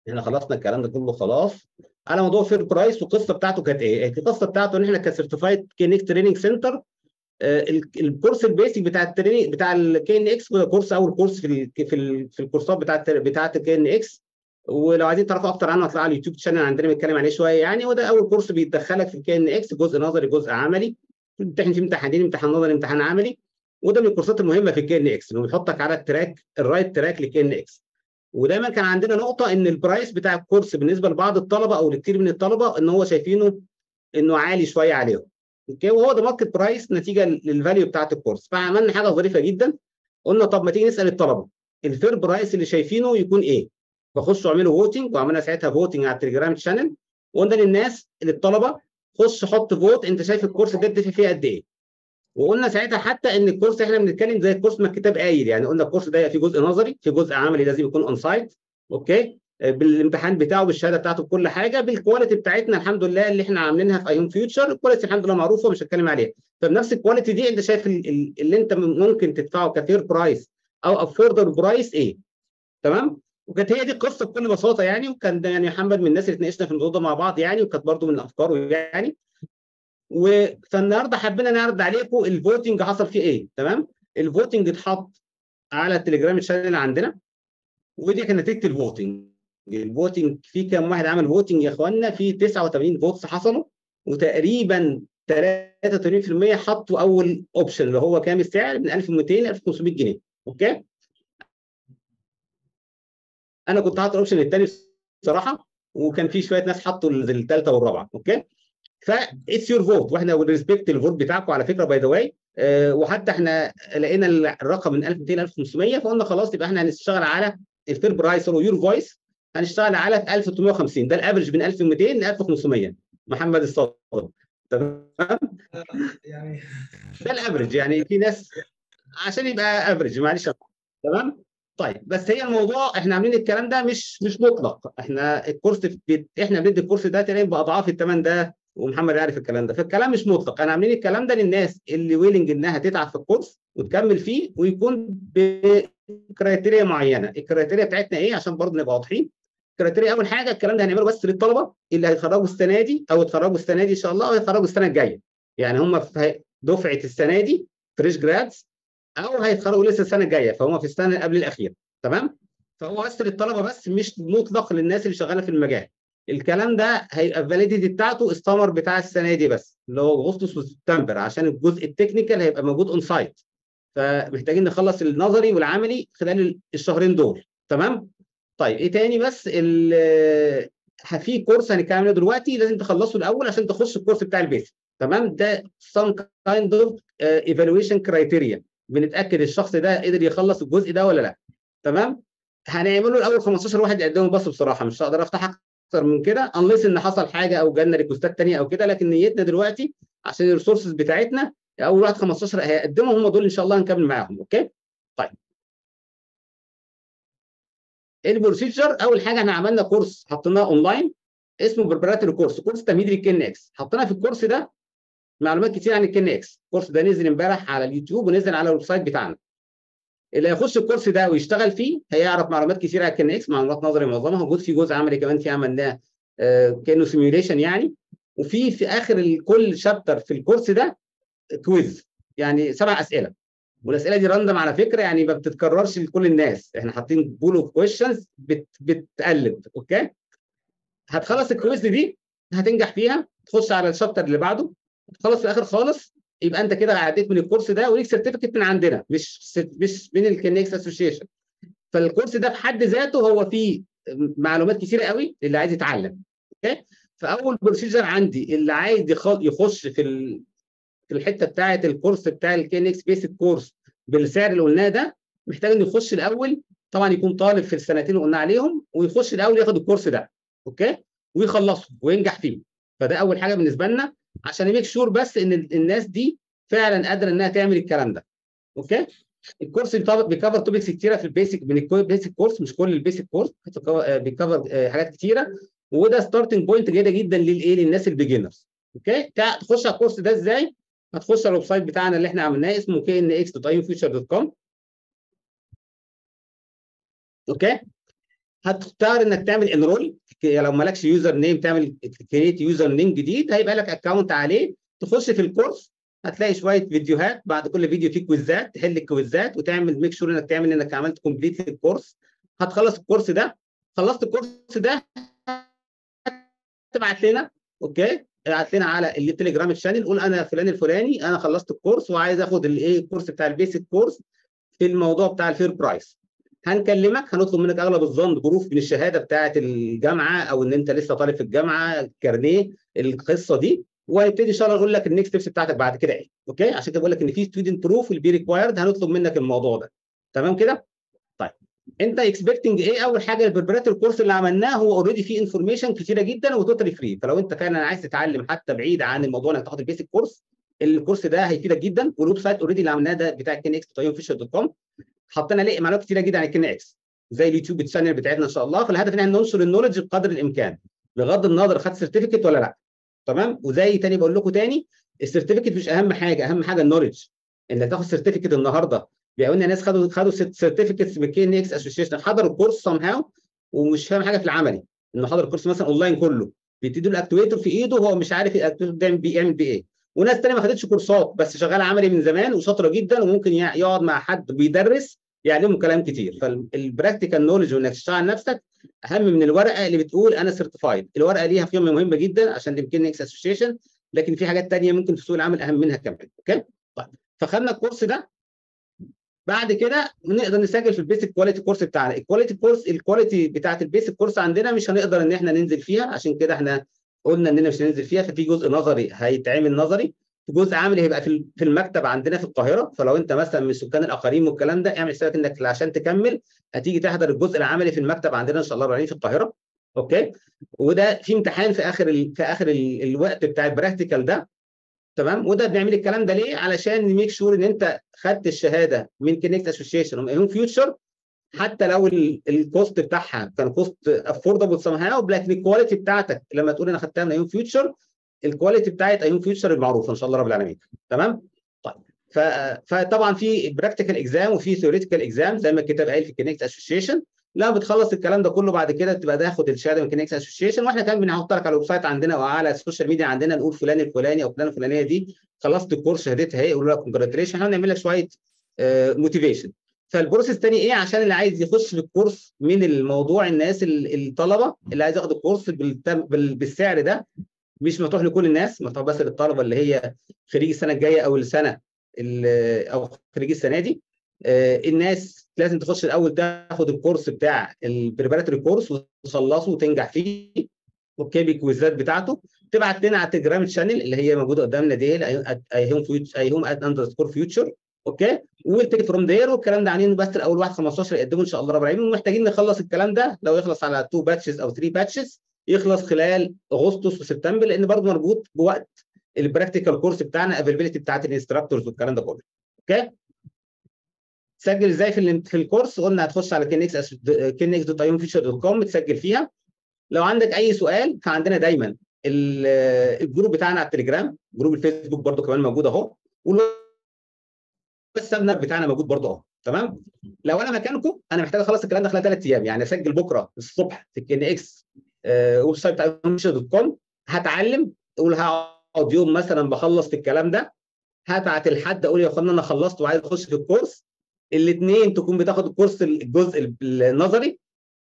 احنا خلصنا الكلام ده كله خلاص على موضوع فير برايس والقصه بتاعته كانت ايه؟ القصه بتاعته ان احنا كسيرتيفايد كينكس تريننج سنتر الكورس البيسك بتاع التريننج بتاع الكي ان اكس كورس اول كورس في ال في ال في الكورسات بتاعت بتاعت الكي ان اكس ولو عايزين تعرفوا اكتر عنه هتلاقوا على اليوتيوب شانل عندنا بنتكلم عليه شويه يعني وده اول كورس بيدخلك في الكي ان اكس جزء نظري جزء عملي بتمتحن فيه امتحانين امتحان نظري امتحان عملي وده من الكورسات المهمه في الكي ان اكس انه بيحطك على التراك الرايت تراك لكي ان اكس ودايما كان عندنا نقطه ان البرايس بتاع الكورس بالنسبه لبعض الطلبه او لكثير من الطلبه ان هو شايفينه انه عالي شويه عليهم اوكي وهو ده ماركت برايس نتيجه للفاليو بتاعت الكورس فعملنا حاجه ظريفه جدا قلنا طب ما تيجي نسال الطلبه الفير برايس اللي شايفينه يكون ايه فخشوا اعملوا فوتنج وعملنا ساعتها فوتنج على التليجرام شانل وقلنا للناس للطلبه خش حط فوت انت شايف الكورس ده تدفع فيه قد ايه وقلنا ساعتها حتى ان الكورس احنا بنتكلم زي الكورس ما الكتاب قايل يعني قلنا الكورس ده في جزء نظري في جزء عملي لازم يكون اون سايت اوكي بالامتحان بتاعه بالشهاده بتاعته بكل حاجه بالكواليتي بتاعتنا الحمد لله اللي احنا عاملينها في ايون فيوتشر الكواليتي الحمد لله معروفه مش هتكلم عليها فبنفس الكواليتي دي انت شايف اللي انت ممكن تدفعه كفير برايس او افوردر برايس ايه تمام وكانت هي دي القصه بكل بساطه يعني وكان يعني محمد من الناس اللي اتناقشنا في الموضوع ده مع بعض يعني وكانت برده من افكاره يعني و... فالنهارده حبينا نعرض عليكم الفوتنج حصل فيه ايه تمام الفوتنج اتحط على التليجرام شانل عندنا ودي كانت نتيجه الفوتنج الفوتنج في كام واحد عمل فوتنج يا اخوانا في 89 فوتس حصلوا وتقريبا 83% حطوا اول اوبشن اللي هو كام السعر من 1200 ل 1500 جنيه اوكي انا كنت حاطط الاوبشن الثاني بصراحه وكان في شويه ناس حطوا الثالثه والرابعه اوكي فاتس يور فوت واحنا ريسبكت الفوت بتاعكم على فكره باي ذا واي وحتى احنا لقينا الرقم من 1200 ل 1500 فقلنا خلاص يبقى احنا هنشتغل على الفير برايس او يور فويس هنشتغل على 1850 ده الافرج من 1200 ل 1500 محمد الصادق تمام يعني ده الافرج يعني في ناس عشان يبقى افرج معلش تمام طيب بس هي الموضوع احنا عاملين الكلام ده مش مش مطلق احنا الكورس بي... احنا بندي الكورس ده تقريبا باضعاف الثمن ده ومحمد يعرف الكلام ده فالكلام مش مطلق انا عاملين الكلام ده للناس اللي ويلنج انها تتعب في الكورس وتكمل فيه ويكون بكرايتيريا معينه الكرايتيريا بتاعتنا ايه عشان برضه نبقى واضحين الكرايتيريا اول حاجه الكلام ده هنعمله بس للطلبه اللي هيتخرجوا السنه دي او يتخرجوا السنه دي ان شاء الله او يتخرجوا السنه الجايه يعني هم في دفعه السنه دي فريش جرادز او هيتخرجوا لسه السنه الجايه فهم في السنه اللي قبل الاخيره تمام فهو بس للطلبه بس مش مطلق للناس اللي شغاله في المجال الكلام ده هيبقى الفاليديتي بتاعته السمر بتاع السنه دي بس اللي هو اغسطس وسبتمبر عشان الجزء التكنيكال هيبقى موجود اون سايت فمحتاجين نخلص النظري والعملي خلال الشهرين دول تمام طيب ايه تاني بس في كورس هنتكلم عنه دلوقتي لازم تخلصه الاول عشان تخش الكورس بتاع البيت تمام ده some kind of uh, evaluation criteria بنتاكد الشخص ده قدر يخلص الجزء ده ولا لا تمام هنعمله الاول 15 واحد يقدموا بس بصراحه مش هقدر افتح اكتر من كده انليس ان حصل حاجه او جالنا ريكوستات ثانيه او كده لكن نيتنا دلوقتي عشان الريسورسز بتاعتنا اول واحد 15 هيقدموا هم دول ان شاء الله هنكمل معاهم اوكي طيب البروسيجر اول حاجه احنا عملنا كورس حطيناه اونلاين اسمه بريبراتوري كورس كورس تمهيدي للكن اكس حطينا في الكورس ده معلومات كتير عن الكن اكس الكورس ده نزل امبارح على اليوتيوب ونزل على الويب سايت بتاعنا اللي هيخش الكورس ده ويشتغل فيه هيعرف معلومات كتير عن الكن اكس معلومات نظري معظمها موجود في جزء عملي كمان في عملناه آه كانه سيميوليشن يعني وفي في اخر كل شابتر في الكورس ده كويز يعني سبع اسئله والاسئله دي راندم على فكره يعني ما بتتكررش لكل الناس احنا حاطين بول اوف كويشنز بت بتقلب اوكي هتخلص الكويز دي هتنجح فيها تخش على الشابتر اللي بعده تخلص في الاخر خالص يبقى انت كده عديت من الكورس ده وليك سيرتيفيكت من عندنا مش مش من الكنكس اسوشيشن فالكورس ده في حد ذاته هو فيه معلومات كتيره قوي للي عايز يتعلم اوكي فاول بروسيجر عندي اللي عايز يخش في ال... في الحته بتاعه الكورس بتاع الكينكس بيسك كورس بالسعر اللي قلناه ده محتاج انه يخش الاول طبعا يكون طالب في السنتين اللي قلنا عليهم ويخش الاول ياخد الكورس ده اوكي ويخلصه وينجح فيه فده اول حاجه بالنسبه لنا عشان يميك شور بس ان الناس دي فعلا قادره انها تعمل الكلام ده اوكي الكورس بيكفر توبكس كتيره في البيسك من البيسك كورس مش كل البيسك كورس بيكفر حاجات كتيره وده ستارتنج بوينت جيده جدا للايه للناس البيجنرز اوكي تخش على الكورس ده ازاي هتخش على الويب سايت بتاعنا اللي احنا عملناه اسمه knx.ifuture.com اوكي هتختار انك تعمل انرول لو مالكش يوزر نيم تعمل كريت يوزر نيم جديد هيبقى لك اكونت عليه تخش في الكورس هتلاقي شويه فيديوهات بعد كل فيديو فيه كويزات تحل الكويزات وتعمل ميك شور انك تعمل انك عملت كومبليت الكورس هتخلص الكورس ده خلصت الكورس ده تبعت لنا اوكي ابعت لنا على التليجرام شانل قول انا فلان الفلاني انا خلصت الكورس وعايز اخد الايه الكورس بتاع البيسك كورس في الموضوع بتاع الفير برايس هنكلمك هنطلب منك اغلب الظن بروف من الشهاده بتاعه الجامعه او ان انت لسه طالب في الجامعه كارنيه القصه دي وهيبتدي ان شاء الله نقول لك النكست ستيبس بتاعتك بعد كده ايه اوكي عشان كده بقول لك ان في ستودنت بروف والبي ريكوايرد هنطلب منك الموضوع ده تمام كده طيب انت اكسبكتنج ايه اول حاجه البريبراتوري كورس اللي عملناه هو اوريدي فيه انفورميشن كتيره جدا وتوتالي فري فلو انت فعلا عايز تتعلم حتى بعيد عن الموضوع انك تاخد البيسك كورس الكورس ده هيفيدك جدا والويب سايت اوريدي اللي عملناه ده بتاع كين اكس دوت كوم حطينا عليه معلومات كتيره جدا عن كين اكس زي اليوتيوب تشانل بتاعتنا ان شاء الله فالهدف ان احنا ننشر النولج بقدر الامكان بغض النظر خدت سيرتيفيكت ولا لا تمام وزي تاني بقول لكم تاني السيرتيفيكت مش اهم حاجه اهم حاجه النولج انك تاخد سيرتيفيكت النهارده بيقولنا ناس خدوا خدوا سيرتيفيكتس من كي ان اكس اسوشيشن حضروا الكورس سام هاو ومش فاهم حاجه في العملي انه حضر الكورس مثلا اونلاين كله بيدوا الاكتويتر في ايده وهو مش عارف الاكتويتر ده بيعمل بيه ايه وناس تانية ما خدتش كورسات بس شغاله عملي من زمان وشاطره جدا وممكن يقعد مع حد بيدرس يعلمه كلام كتير فالبراكتيكال نولج وانك تشتغل نفسك اهم من الورقه اللي بتقول انا سيرتيفايد الورقه ليها قيمه مهمه جدا عشان يمكن اكس اسوشيشن لكن في حاجات تانية ممكن في سوق العمل اهم منها كمان اوكي طيب فخدنا الكورس ده بعد كده نقدر نسجل في البيسك كواليتي كورس بتاعنا الكواليتي كورس الكواليتي بتاعت البيسك كورس عندنا مش هنقدر ان احنا ننزل فيها عشان كده احنا قلنا اننا مش هننزل فيها ففي جزء نظري هيتعمل نظري جزء عملي هيبقى في في المكتب عندنا في القاهره فلو انت مثلا من سكان الاقاليم والكلام ده اعمل حسابك انك عشان تكمل هتيجي تحضر الجزء العملي في المكتب عندنا ان شاء الله العليم في القاهره اوكي وده في امتحان في اخر ال... في اخر ال... الوقت بتاع البراكتيكال ده تمام وده بنعمل الكلام ده ليه علشان نميك شور ان انت خدت الشهاده من كونكت اسوشيشن ومن فيوتشر حتى لو الكوست بتاعها كان كوست افوردبل سم هاو لكن الكواليتي بتاعتك لما تقول انا خدتها من ايون فيوتشر الكواليتي بتاعت ايون فيوتشر المعروفه ان شاء الله رب العالمين تمام طيب ف... فطبعا في براكتيكال اكزام وفي ثيوريتيكال اكزام زي ما الكتاب قايل في كونكت اسوشيشن لما بتخلص الكلام ده كله بعد كده تبقى تاخد الشهاده من كونكت اسوشيشن واحنا كمان بنحط لك على الويب سايت عندنا او على السوشيال ميديا عندنا نقول فلان الفلاني او فلان الفلانيه دي خلصت الكورس شهادتها اهي يقولوا لك كونجراتيليشن احنا بنعمل لك شويه موتيفيشن فالبروسيس الثاني ايه عشان اللي عايز يخش في الكورس من الموضوع الناس الطلبه اللي عايز ياخد الكورس بالسعر ده مش مفتوح لكل الناس مفتوح بس للطلبه اللي هي خريج السنه الجايه او السنه او خريج السنه دي الناس لازم تخش الاول تاخد الكورس بتاع البريباراتوري كورس وتخلصه وتنجح فيه اوكي بالكويزات بتاعته تبعت لنا على التليجرام شانل اللي هي موجوده قدامنا دي اي هوم اي هوم اندرسكور فيوتشر اوكي والتيك فروم دير والكلام ده عاملينه بس الاول واحد 15 يقدموا ان شاء الله رب العالمين ومحتاجين نخلص الكلام ده لو يخلص على 2 باتشز او 3 باتشز يخلص خلال اغسطس وسبتمبر لان برضه مربوط بوقت البراكتيكال كورس بتاعنا افيلابيلتي بتاعت الانستراكتورز والكلام ده كله اوكي تسجل ازاي في في الكورس قلنا هتخش على كينكس كينكس دوت ايون فيوتشر دوت كوم تسجل فيها لو عندك اي سؤال فعندنا دايما الجروب بتاعنا على التليجرام جروب الفيسبوك برضو كمان موجود اهو والسبنر بتاعنا موجود برضو اهو تمام لو انا مكانكم انا محتاج اخلص الكلام ده خلال ثلاث ايام يعني اسجل بكره الصبح في الكين اكس ويب سايت بتاع دوت كوم هتعلم اقول هقعد يوم مثلا بخلص في الكلام ده هبعت لحد اقول يا اخوانا انا خلصت وعايز اخش في الكورس الاثنين تكون بتاخد الكورس الجزء النظري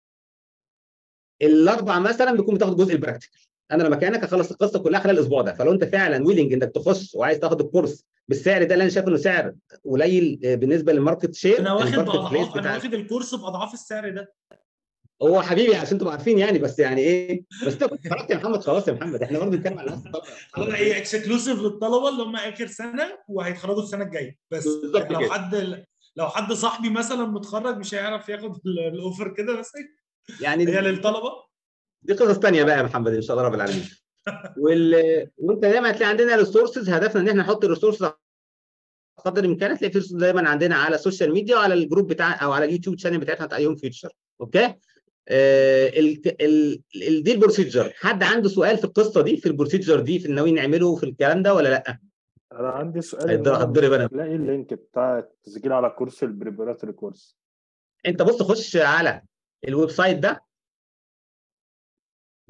الاربع مثلا بيكون بتاخد جزء البراكتيكال انا لما كانك اخلص القصه كلها خلال الاسبوع ده فلو انت فعلا ويلنج انك تخش وعايز تاخد الكورس بالسعر ده اللي انا شايف انه سعر قليل بالنسبه للماركت شير انا واخد باضعاف انا واخد الكورس باضعاف السعر ده هو حبيبي عشان تبقوا عارفين يعني بس يعني ايه بس انت خلاص يا محمد خلاص يا محمد احنا برضه بنتكلم على الناس هو ايه اكسكلوسيف للطلبه اللي هم اخر سنه وهيتخرجوا السنه الجايه بس لو كده. حد لو حد صاحبي مثلا متخرج مش هيعرف ياخد الاوفر كده بس يعني هي للطلبه دي قصص ثانيه بقى يا محمد ان شاء الله رب العالمين وال... وانت دايما هتلاقي عندنا ريسورسز هدفنا ان احنا نحط الريسورسز قدر الامكان هتلاقي في دايما عندنا على السوشيال ميديا وعلى الجروب بتاع او على اليوتيوب شانل بتاعتنا بتاع يوم فيوتشر اوكي آه ال... ال... ال... دي البروسيجر حد عنده سؤال في القصه دي في البروسيجر دي في الناويين نعمله في الكلام ده ولا لا؟ انا عندي سؤال هتضرب انا تلاقي اللينك بتاع التسجيل على كورس البريبراتوري كورس انت بص خش على الويب سايت ده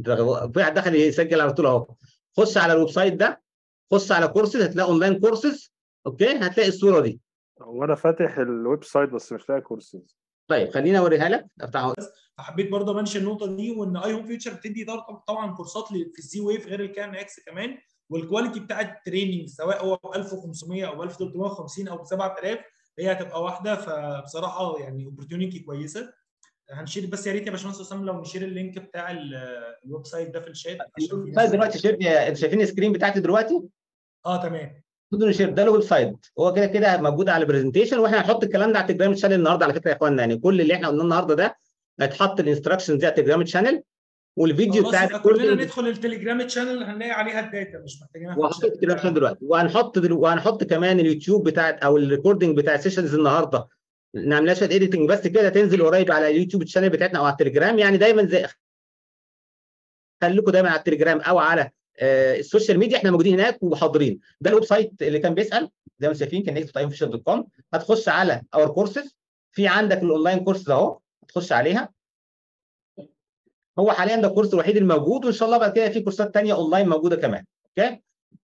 في واحد دخل يسجل على طول اهو خش على الويب سايت ده خش على كورسز هتلاقي اونلاين كورسز اوكي هتلاقي الصوره دي هو انا فاتح الويب سايت بس مش لاقي كورسز طيب خليني اوريها لك افتحها فحبيت برضه امنشن النقطه دي وان اي هوم فيوتشر بتدي طبعا كورسات في الزي ويف غير الكام اكس كمان والكواليتي بتاع التريننج سواء هو ب 1500 او ب 1350 او ب 7000 هي هتبقى واحده فبصراحه يعني اوبورتيونيتي كويسه هنشير بس يا ريت يا باشمهندس اسامه لو نشير اللينك بتاع الويب سايت ده في الشات عشان دلوقتي شير انتوا شايفين السكرين بتاعتي دلوقتي؟ اه تمام تقدروا نشير ده الويب سايت هو كده كده موجود على البرزنتيشن واحنا هنحط الكلام ده على التليجرام شانل النهارده على فكره يا اخوانا يعني كل اللي احنا قلناه النهارده ده هيتحط الانستراكشنز دي على التليجرام شانل والفيديو بتاع كلنا ندخل التليجرام شانل هنلاقي عليها الداتا مش محتاجين وهحط التليجرام شانل دلوقتي وهنحط دلو... وهنحط كمان اليوتيوب بتاعت او الريكوردنج بتاع السيشنز النهارده نعملها شويه اديتنج بس كده تنزل قريب على اليوتيوب شانل بتاعتنا او على التليجرام يعني دايما زي خليكم دايما على التليجرام او على آه السوشيال ميديا احنا موجودين هناك وحاضرين ده الويب سايت اللي كان بيسال زي ما شايفين كان نكست دوت كوم هتخش على اور كورسز في عندك الاونلاين كورسز اهو هتخش عليها هو حاليا ده الكورس الوحيد الموجود وان شاء الله بعد كده في كورسات ثانيه اونلاين موجوده كمان اوكي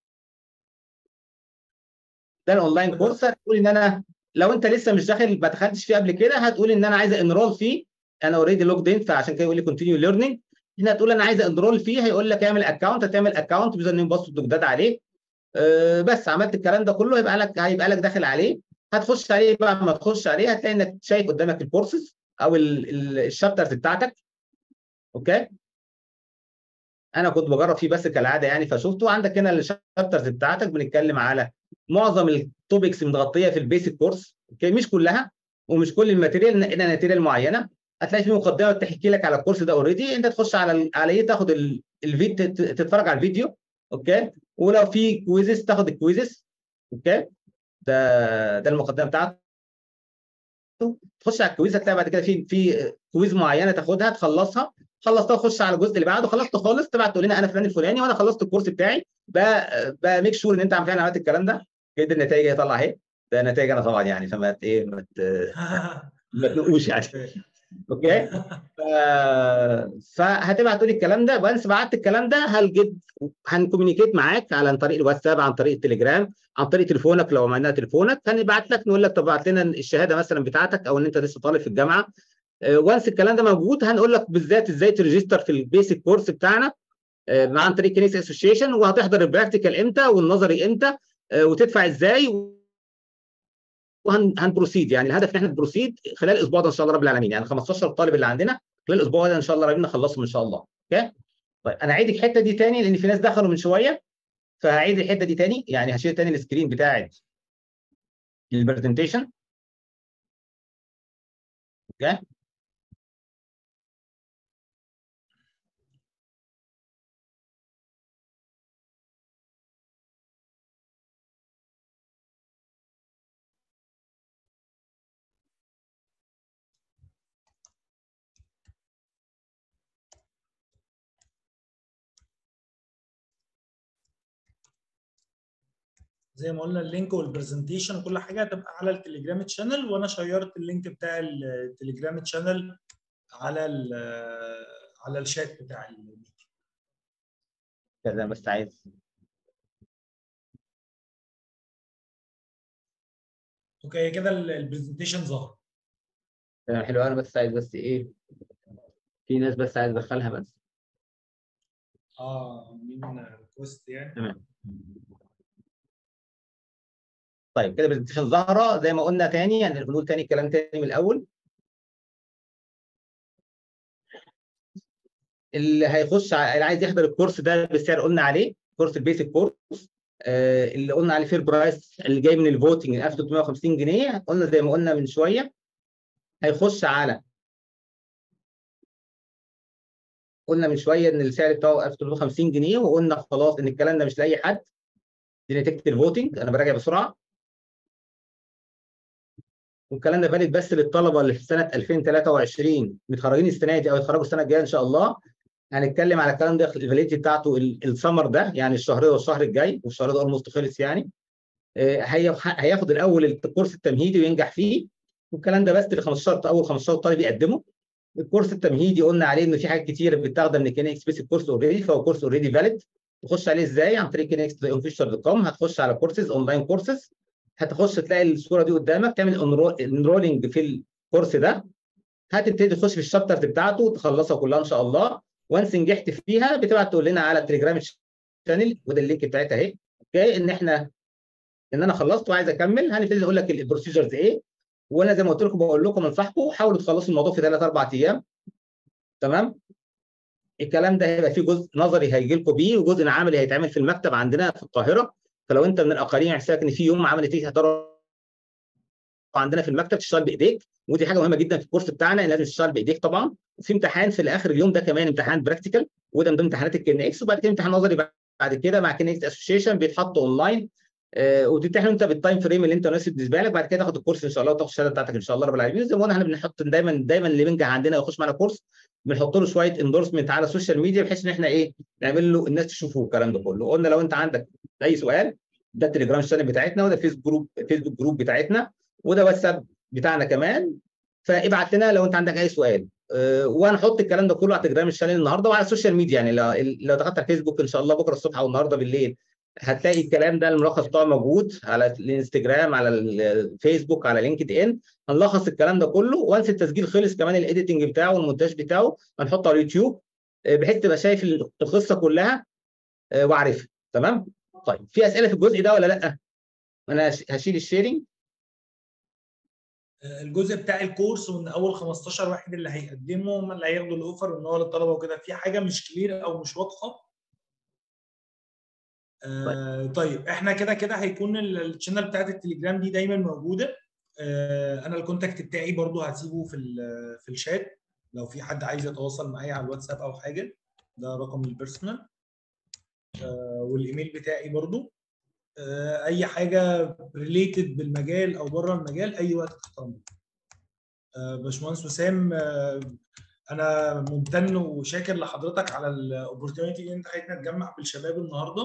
ده الاونلاين كورس هتقول ان انا لو انت لسه مش داخل ما دخلتش فيه قبل كده هتقول ان انا عايز انرول فيه انا اوريدي لوجد ان فعشان كده يقول لي كونتينيو ليرنينج هنا تقول انا عايز انرول فيه هيقول لك اعمل اكونت هتعمل اكونت بيوزر نيم باسورد جداد عليه أه بس عملت الكلام ده كله هيبقى لك هيبقى لك داخل عليه هتخش عليه بعد ما تخش عليه هتلاقي انك شايف قدامك الكورسز او الشابترز بتاعتك اوكي انا كنت بجرب فيه بس كالعاده يعني فشفته عندك هنا الشابترز بتاعتك بنتكلم على معظم التوبكس متغطيه في البيسك كورس اوكي مش كلها ومش كل الماتيريال هنا ماتيريال معينه هتلاقي في مقدمه بتحكي لك على الكورس ده اوريدي انت تخش على عليه تاخد الفيديو تتفرج على الفيديو اوكي ولو في كويزز تاخد الكويزز اوكي ده ده المقدمه بتاعته تخش على الكويز هتلاقي بعد كده في في كويز معينه تاخدها تخلصها خلصتها تخش على الجزء اللي بعده خلصت خالص تبعت تقول لنا انا فلان الفلاني وانا خلصت الكورس بتاعي بميك شور ان انت فعلا عملت الكلام ده كده النتائج هيطلع اهي ده نتائج انا طبعا يعني فما ايه ما ما تنقوش يعني اوكي ف... فهتبعت تقول الكلام ده وانس بعت الكلام ده هنجد هنكومينيكيت معاك على طريق الواتساب عن طريق التليجرام عن طريق تليفونك لو عملنا تليفونك هنبعت لك نقول لك طب ابعت لنا الشهاده مثلا بتاعتك او ان انت لسه طالب في الجامعه وانس الكلام ده موجود هنقول لك بالذات ازاي تريجستر في البيسك كورس بتاعنا عن طريق كنيس اسوشيشن وهتحضر البراكتيكال امتى والنظري امتى وتدفع ازاي وهنبروسيد يعني الهدف ان احنا نبروسيد خلال الاسبوع ده ان شاء الله رب العالمين يعني 15 طالب اللي عندنا خلال الاسبوع ده ان شاء الله ربنا نخلصهم ان شاء الله اوكي طيب انا هعيد الحته دي تاني لان في ناس دخلوا من شويه فهعيد الحته دي تاني يعني هشيل تاني السكرين بتاعت البرزنتيشن اوكي زي ما قلنا اللينك والبرزنتيشن وكل حاجه هتبقى على التليجرام تشانل وانا شيرت اللينك بتاع التليجرام تشانل على على الشات بتاع الميتنج كده بس عايز اوكي كده البرزنتيشن ظهر تمام حلو انا بس عايز بس ايه في ناس بس عايز ادخلها بس اه مين ريكوست يعني تمام طيب كده برزنتيشن ظاهره زي ما قلنا تاني يعني بنقول تاني الكلام تاني من الاول اللي هيخش اللي عايز يحضر الكورس ده بالسعر قلنا عليه كورس البيسك كورس آه اللي قلنا عليه فير برايس اللي جاي من الفوتنج 1350 جنيه قلنا زي ما قلنا من شويه هيخش على قلنا من شويه ان السعر بتاعه 1350 جنيه وقلنا خلاص ان الكلام ده مش لاي حد دي نتيجه الفوتنج انا براجع بسرعه والكلام ده فاليد بس للطلبه اللي في سنه 2023 متخرجين السنه دي او يتخرجوا السنه الجايه ان شاء الله هنتكلم على الكلام ده الفاليديتي بتاعته السمر ده يعني الشهر ده والشهر الجاي والشهر ده اولموست خلص يعني هياخد الاول الكورس التمهيدي وينجح فيه والكلام ده بس ل 15 اول 15 طالب يقدموا الكورس التمهيدي قلنا عليه ان في حاجات كتير بتاخدها من كين اكس بيس الكورس اوريدي فهو كورس اوريدي فاليد تخش عليه ازاي عن طريق كين اكس اوفيشال دوت كوم هتخش على كورسز اونلاين كورسز هتخش تلاقي الصوره دي قدامك تعمل انرولنج في الكورس ده هتبتدي تخش في الشابترز بتاعته وتخلصها كلها ان شاء الله وانس نجحت فيها بتبعت تقول لنا على التليجرام شانل وده اللينك بتاعتها اهي اوكي ان احنا ان انا خلصت وعايز اكمل هنبتدي نقول لك البروسيجرز ايه وانا زي ما قلت لكم بقول لكم انصحكم حاولوا تخلصوا الموضوع في ثلاث اربع ايام تمام الكلام ده هيبقى فيه جزء نظري هيجي لكم بيه وجزء عملي هيتعمل في المكتب عندنا في القاهره فلو انت من الاقاليم يحسسك ان في يوم عملي تيجي هتروح عندنا في المكتب تشتغل بايديك ودي حاجه مهمه جدا في الكورس بتاعنا لازم تشتغل بايديك طبعا في امتحان في الاخر اليوم ده كمان امتحان براكتيكال وده من ضمن امتحانات الكين اكس وبعد كده امتحان نظري بعد كده مع كين اكس اسوشيشن بيتحط اونلاين آه وتمتحن انت بالتايم فريم اللي انت مناسب بالنسبه لك بعد كده تاخد الكورس ان شاء الله وتاخد الشهاده بتاعتك ان شاء الله رب العالمين زي ما قلنا احنا بنحط دايما دايما اللي بينجح عندنا ويخش معانا كورس بنحط له شويه اندورسمنت على السوشيال ميديا بحيث ان احنا ايه نعمل له الناس تشوفه الكلام ده كله قلنا لو انت عندك اي سؤال ده التليجرام شانل بتاعتنا وده الفيسبوك جروب فيسبوك جروب بتاعتنا وده واتساب بتاعنا كمان فابعت لنا لو انت عندك اي سؤال أه وهنحط الكلام ده كله على التليجرام الشانل النهارده وعلى السوشيال ميديا يعني لو, لو دخلت على الفيسبوك ان شاء الله بكره الصبح او النهارده بالليل هتلاقي الكلام ده الملخص بتاعه موجود على الانستجرام على الفيسبوك على لينكد ان هنلخص الكلام ده كله وانس التسجيل خلص كمان الايديتنج بتاعه والمونتاج بتاعه هنحطه على اليوتيوب بحيث تبقى شايف القصه كلها وعارفها تمام طيب في اسئله في الجزء ده ولا لا انا هشيل الشيرنج الجزء بتاع الكورس وان اول 15 واحد اللي هيقدموا هم اللي هياخدوا الاوفر وان هو للطلبه وكده في حاجه مش كلير او مش واضحه آه طيب احنا كده كده هيكون الشانل بتاعت التليجرام دي دايما موجوده آه انا الكونتاكت بتاعي برضو هسيبه في في الشات لو في حد عايز يتواصل معايا على الواتساب او حاجه ده رقم البيرسونال آه والايميل بتاعي برضو آه اي حاجه ريليتد بالمجال او بره المجال اي وقت تختاروا آه باشمهندس وسام آه انا ممتن وشاكر لحضرتك على الاوبورتيونيتي اللي انت خليتنا نتجمع بالشباب النهارده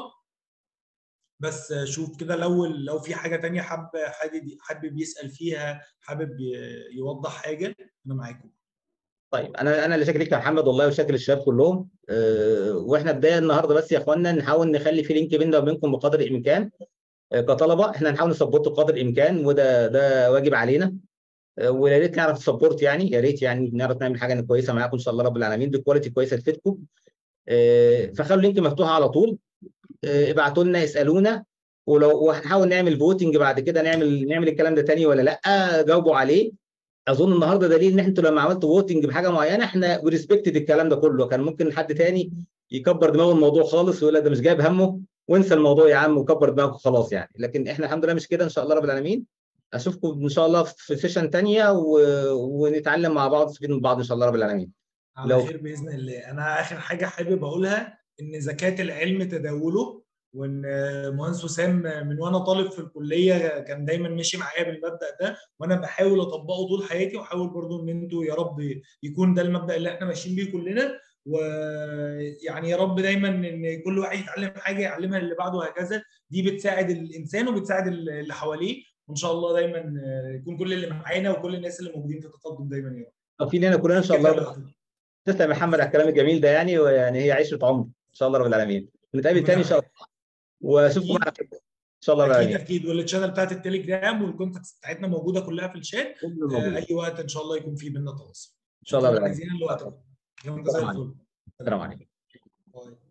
بس شوف كده لو لو في حاجه تانية حابب حابب حابب يسال فيها حابب يوضح حاجه انا معاكم طيب انا انا اللي شاكر ليك يا محمد والله وشاكر الشباب كلهم أه واحنا بدايه النهارده بس يا اخوانا نحاول نخلي في لينك بيننا وبينكم بقدر الامكان أه كطلبه احنا نحاول نسبورت بقدر الامكان وده ده واجب علينا أه ويا ريت نعرف نسبورت يعني يا ريت يعني نعرف نعمل حاجه كويسه معاكم ان شاء الله رب العالمين بكواليتي كويسه تفيدكم فخلوا اللينك مفتوح على طول ابعتوا لنا اسالونا ولو وهنحاول نعمل فوتنج بعد كده نعمل نعمل الكلام ده تاني ولا لا جاوبوا عليه اظن النهارده دليل ان انتوا لما عملتوا فوتنج بحاجه معينه احنا وريسبكتد الكلام ده كله كان ممكن حد تاني يكبر دماغه الموضوع خالص ويقول ده مش جايب همه وانسى الموضوع يا عم وكبر دماغك خلاص يعني لكن احنا الحمد لله مش كده ان شاء الله رب العالمين اشوفكم ان شاء الله في سيشن ثانيه و... ونتعلم مع بعض نستفيد من بعض ان شاء الله رب العالمين على لو... خير باذن الله انا اخر حاجه حابب اقولها ان زكاه العلم تداوله وان مهندس وسام من وانا طالب في الكليه كان دايما ماشي معايا بالمبدا ده وانا بحاول اطبقه طول حياتي واحاول برضو ان انتوا يا رب يكون ده المبدا اللي احنا ماشيين بيه كلنا ويعني يا رب دايما ان كل واحد يتعلم حاجه يعلمها اللي بعده وهكذا دي بتساعد الانسان وبتساعد اللي حواليه وان شاء الله دايما يكون كل اللي معانا وكل الناس اللي موجودين في التقدم دايما يا رب. طب لنا كلنا ان شاء الله تسلم يا محمد على الكلام الجميل ده يعني ويعني هي عشره عمر ان شاء الله رب العالمين نتقابل تاني ان شاء الله واشوفكم على خير ان شاء الله اكيد اكيد والتشانل بتاعت التليجرام والكونتاكتس بتاعتنا موجوده كلها في الشات آه اي وقت ان شاء الله يكون في بينا تواصل ان شاء الله عايزين الوقت يوم زي الفل السلام عليكم